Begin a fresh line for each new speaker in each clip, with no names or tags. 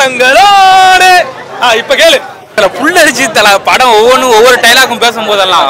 தங்களோடு ஆ இப்ப கேளு இதுல புல் அடிச்சு தல படம் ஒவ்வொன்றும் ஒவ்வொரு டைலாக்கும் பேசும்போதெல்லாம்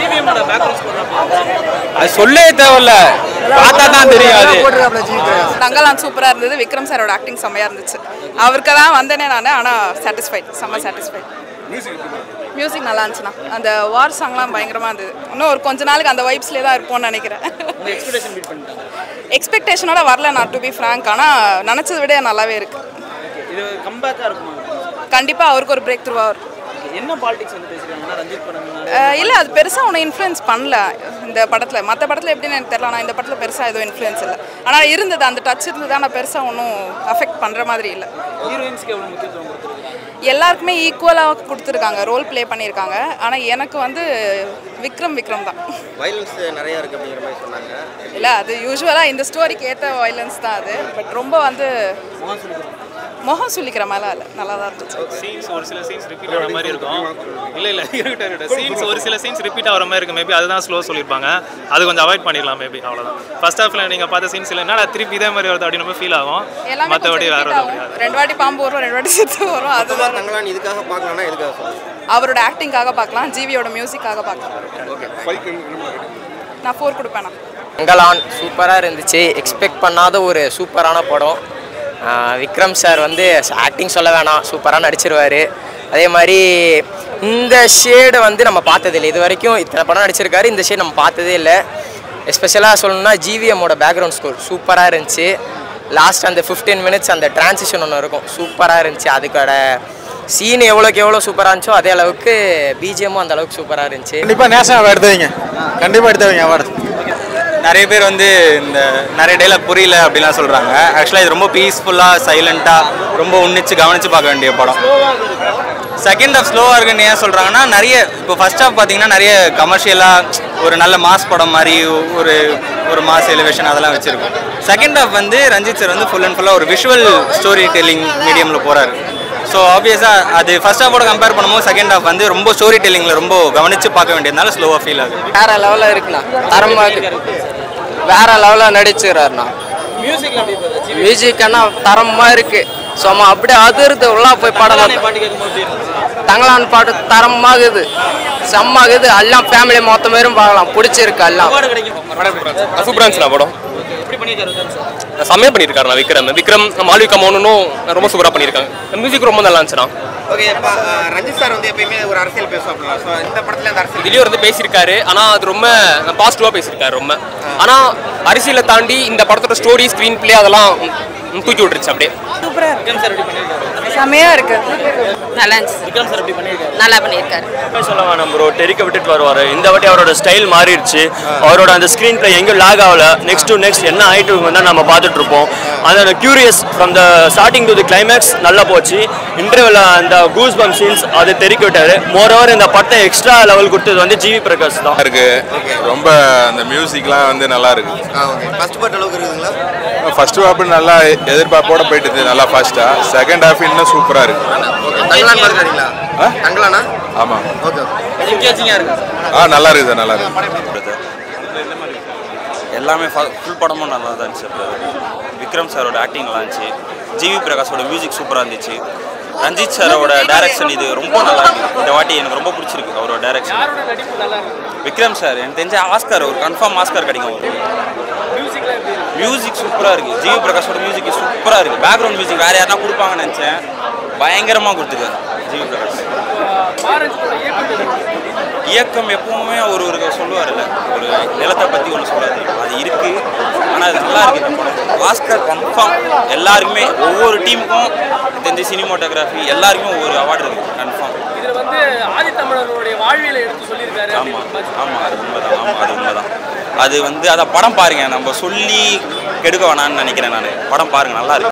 அது சொல்லவே தேவையில்ல பார்த்தா தான் தெரியும் அது
தங்கலான் சூப்பராக இருந்தது விக்ரம் சாரோட ஆக்டிங் செம்மையாக இருந்துச்சு அவருக்கு தான் வந்தேனே நான் ஆனால் சாட்டிஸ்ஃபைட் செம்ம சாட்டிஸ்ஃபைட் மியூசிக் நல்லா இருந்துச்சுண்ணா அந்த வார் சாங்லாம் பயங்கரமாக இருந்தது இன்னும் ஒரு கொஞ்ச நாளுக்கு அந்த வைப்ஸ்லேயே தான் இருப்போம்னு நினைக்கிறேன் எக்ஸ்பெக்டேஷனோட வரல நான் டு பி ஃப்ராங்க் ஆனால் நினச்சதை விட நல்லாவே இருக்கு
இது கம்பேக்கா இருக்குமா
கண்டிப்பாக அவருக்கு ஒரு பிரேக் த்ரூவாக இருக்கும்
என்ன பாலிடிக்ஸ் வந்து பேசுறாங்கன்னா ரஞ்சித் படம்
இல்லை அது பெருசாக உன்னை இன்ஃப்ளூயன்ஸ் பண்ணல இந்த படத்தில் மற்ற படத்தில் எப்படின்னு எனக்கு தெரியல ஆனால் இந்த படத்தில் பெருசாக எதுவும் இன்ஃப்ளூயன்ஸ் இல்லை ஆனால் இருந்தது அந்த டச் இருந்தது ஆனால் பெருசாக ஒன்றும் அஃபெக்ட் பண்ணுற மாதிரி இல்லை
ஹீரோயின்ஸ்க்கு எவ்வளவு முக்கியத்துவம் கொடுத்துருக்காங்க
எல்லாருக்குமே ஈக்குவலாக கொடுத்துருக்காங்க ரோல் ப்ளே பண்ணியிருக்காங்க ஆனால் எனக்கு வந்து விக்ரம் விக்ரம் தான்
வைலன்ஸ் நிறைய இருக்கு அப்படிங்கிற மாதிரி சொன்னாங்க
இல்லை அது யூஸ்வலாக இந்த ஸ்டோரிக்கு ஏற்ற வைலன்ஸ் தான் அது பட் ரொம்ப வந்து முகம் சொல்லிக்கிற மாதிரி இல்லை நல்லா தான் இருந்துச்சு
சீன்ஸ் ஒரு சில சீன்ஸ் ரிப்பீட் ஆகிற மாதிரி இருக்கும் இல்லை இல்லை சீன்ஸ் ஒரு சில சீன்ஸ் ரிப்பீட் ஆகிற மாதிரி இருக்கும் மேபி அதுதான் ஸ்லோ சொல்லியிருப்பாங்க அது கொஞ்சம் அவாய்ட் பண்ணிடலாம் மேபி அவ்வளோதான் ஃபர்ஸ்ட் ஹாஃப்ல நீங்கள் பார்த்த சீன்ஸ் இல்லை என்னடா திருப்பி இதே மாதிரி வருது அப்படின்னு ஃபீல் ஆகும்
எல்லாமே
மற்றபடி
கொஞ்சம்
வேற
repeat
ஒன்றும்
ஆகும். ரெண்டு வாட்டி பாம்பு வரும் ரெண்டு வாட்டி சித்து வரும்
அதுதான்
அதுதான்
தங்களான் இதுக்காக பார்க்கலாம்னா எதுக்காக சொல்லுங்க
அவரோட ஆக்டிங்காக பார்க்கலாம் ஜிவியோட மியூசிக்காக பார்க்கலாம் நான் ஃபோர் கொடுப்பேண்ணா
மங்களான் சூப்பராக இருந்துச்சு எக்ஸ்பெக்ட் பண்ணாத ஒரு சூப்பரான படம் ஆஹ் விக்ரம் சார் வந்து ஆக்டிங் சொல்ல வேணாம் சூப்பராக நடிச்சிருவாரு அதே மாதிரி இந்த ஷேடை வந்து நம்ம பார்த்ததில்லை இது வரைக்கும் இத்தனை படம் நடிச்சிருக்காரு இந்த ஷேட் நம்ம பார்த்ததே இல்லை எஸ்பெஷலாக சொல்லணும்னா ஜிவிஎம்மோட பேக்ரவுண்ட் ஸ்கோர் சூப்பராக இருந்துச்சு லாஸ்ட் அந்த ஃபிஃப்டீன் மினிட்ஸ் அந்த டிரான்சிஷன் ஒன்று இருக்கும் சூப்பராக இருந்துச்சு அதுக்கோட சீன் எவ்வளோக்கு எவ்வளோ சூப்பராக இருந்துச்சோ அதே அளவுக்கு பிஜிஎம்மும் அந்த அளவுக்கு சூப்பராக இருந்துச்சு
கண்டிப்பாக நேஷனல் அவார்டு எடுத்து வைங்க கண்டிப்பாக எடுத்து வைங்க அவார்டு
நிறைய பேர் வந்து இந்த நிறைய டைலாக் புரியல அப்படிலாம் சொல்றாங்க ஆக்சுவலாக இது ரொம்ப பீஸ்ஃபுல்லாக சைலண்ட்டாக ரொம்ப உன்னிச்சு கவனிச்சு பார்க்க வேண்டிய படம் செகண்ட் ஹாஃப் ஸ்லோவாக இருக்குன்னு ஏன் சொல்கிறாங்கன்னா நிறைய இப்போ ஃபர்ஸ்ட் ஹாஃப் பார்த்தீங்கன்னா நிறைய கமர்ஷியலாக ஒரு நல்ல மாஸ் படம் மாதிரி ஒரு ஒரு மாஸ் எலிவேஷன் அதெல்லாம் வச்சுருக்கும் செகண்ட் ஹாஃப் வந்து ரஞ்சித் சார் வந்து ஃபுல் அண்ட் ஃபுல்லாக ஒரு விஷுவல் ஸ்டோரி டெல்லிங் மீடியமில் போகிறாரு ஸோ ஆப்வியஸாக அது ஃபர்ஸ்ட் ஹாஃபோட கம்பேர் பண்ணும்போது செகண்ட் ஹாஃப் வந்து ரொம்ப ஸ்டோரி டெல்லிங்கில் ரொம்ப கவனிச்சு பார்க்க வேண்டியதுனால ஸ்லோவாக ஃபீல் ஆகுது
வேற லெவலில் இருக்குண்ணா தரமாக வேற லெவலில் நடிச்சுக்கிறாருண்ணா
மியூசிக்ல எப்படி போகுது
மியூசிக் அண்ணா தரமா இருக்கு சும்மா அப்படியே அதிர்ந்து உள்ள போய் படம்
பாட்டு கேட்கும்போது எப்படி இருந்துச்சு
தங்கலான் பாட்டு தரமாகுது செம்மாகுது எல்லாம் ஃபேமிலி மொத்த பேரும் பார்க்கலாம் பிடிச்சிருக்கு எல்லாம்
அவார்டு கிடைக்கும்
சூப்பராக இருந்துச்சு படம்
எப்படி பண்ணியிருக்காரு விக்ரம் சார்
செம்மையாக பண்ணியிருக்காரு நான் விக்ரம் விக்ரம் மால்விகா மோகனும் ரொம்ப சூப்பராக பண்ணியிருக்காங்க மியூசிக் ரொம்ப நல்லா இருந்துச்சுண்ணா
ஓகே இப்போ ரஞ்சித் சார் வந்து எப்பயுமே ஒரு அரசியல் பேசுவாங்க ஸோ இந்த படத்துல அந்த அரசியல்
இதுலேயும் வந்து பேசியிருக்காரு ஆனால் அது ரொம்ப பாசிட்டிவாக பேசியிருக்காரு ரொம்ப ஆனால் அரசியலை தாண்டி இந்த படத்தோட ஸ்டோரி ஸ்க்ரீன் பிளே அதெல்லாம் ம், தூக்கி விட்டுருச்சு அப்படியே
விக்ரம் சார் எப்படி பண்ணியிருக்காரு
செம்மையாக இருக்கு
நல்லா இருந்துச்சு
விக்ரம் சார் எப்படி பண்ணியிருக்காரு
நல்லா பண்ணியிருக்காரு
சொல்ல வேணாம் ப்ரோ டெரிக்க விட்டுட்டு வருவார் இந்த வாட்டி அவரோட ஸ்டைல் மாறிடுச்சு அவரோட அந்த ஸ்க்ரீன் பிளே எங்கேயும் லாக் ஆகல நெக்ஸ்ட் டு நெக்ஸ்ட் என்ன ஆயிட்டு வந்து நம்ம பார்த்துட்டு இருப்போம் அந்த curious from the starting to the climax நல்லா போச்சு இன்டர்வெல் அந்த கூஸ் பம் சீன்ஸ் அது தெறிக்க விட்டாரு மோர் ஓவர் இந்த படத்தை எக்ஸ்ட்ரா லெவல் கொடுத்தது வந்து ஜிவி பிரகாஷ் தான்
இருக்கு ரொம்ப அந்த மியூசிக்லாம் வந்து நல்லா இருக்கு
ஆ ஓகே ஃபர்ஸ்ட் பார்ட் அளவுக்கு இருக்குதுங்களா
ஃபர்ஸ்ட் ஹாஃப் நல்லா எதிர்பார்ப்போட போயிட்டு இருந்தது நல்லா ஃபாஸ்டா செகண்ட் ஹாஃப் இன்னும் சூப்பரா இருக்கு
ஓகே தங்கலான் பார்த்துறீங்களா
ஆ?
தங்கலானா
ஆமா
ஓகே ஓகே
என்கேஜிங்காக இருக்கு
ஆ நல்லா இருக்குது நல்லா இருக்கு
எல்லாமே ஃபுல் படமும் நல்லா தான் இருந்துச்சு விக்ரம் சாரோட ஆக்டிங் நல்லா இருந்துச்சு ஜிவி பிரகாஷோட மியூசிக் சூப்பராக இருந்துச்சு ரஞ்சித் சாரோட டைரக்ஷன் இது ரொம்ப நல்லா இருக்கு இந்த வாட்டி எனக்கு ரொம்ப பிடிச்சிருக்கு அவரோட டைரக்ஷன் விக்ரம் சார் எனக்கு தெரிஞ்ச ஆஸ்கார் ஒரு கன்ஃபார்ம் ஆஸ்கார் கிடைக்கும் மியூசிக் சூப்பராக இருக்கு ஜிவி பிரகாஷோட மியூசிக் சூப்பராக இருக்கு பேக்ரவுண்ட் மியூசிக் வேற யாருனா கொடுப்பாங்கன்னு நினச்சேன் பயங்கரமாக கொடுத்துருக்காரு ஜிவி பிரகாஷ் இயக்கம் எப்பவுமே ஒரு ஒரு சொல்லுவார்ல ஒரு நிலத்தை பற்றி ஒன்று சொல்லுவார் அது இருக்கு ஆனால் அது நல்லா இருக்கு இந்த படம் ஆஸ்கர் கன்ஃபார்ம் எல்லாருக்குமே ஒவ்வொரு டீமுக்கும் தெரிஞ்ச சினிமோட்டோகிராஃபி எல்லாருக்குமே ஒவ்வொரு அவார்டு இருக்கு கன்ஃபார்ம்
இதுல வந்து ஆதித்தமிழர்களுடைய வாழ்வியலை எடுத்து சொல்லியிருக்காரு
ஆமாம் ஆமாம் அது உண்மைதான் ஆமாம் அது உண்மைதான் அது வந்து அதை படம் பாருங்க நம்ம சொல்லி கெடுக்க வேணாம்னு நினைக்கிறேன் நான் படம் பாருங்க நல்லா இருக்கு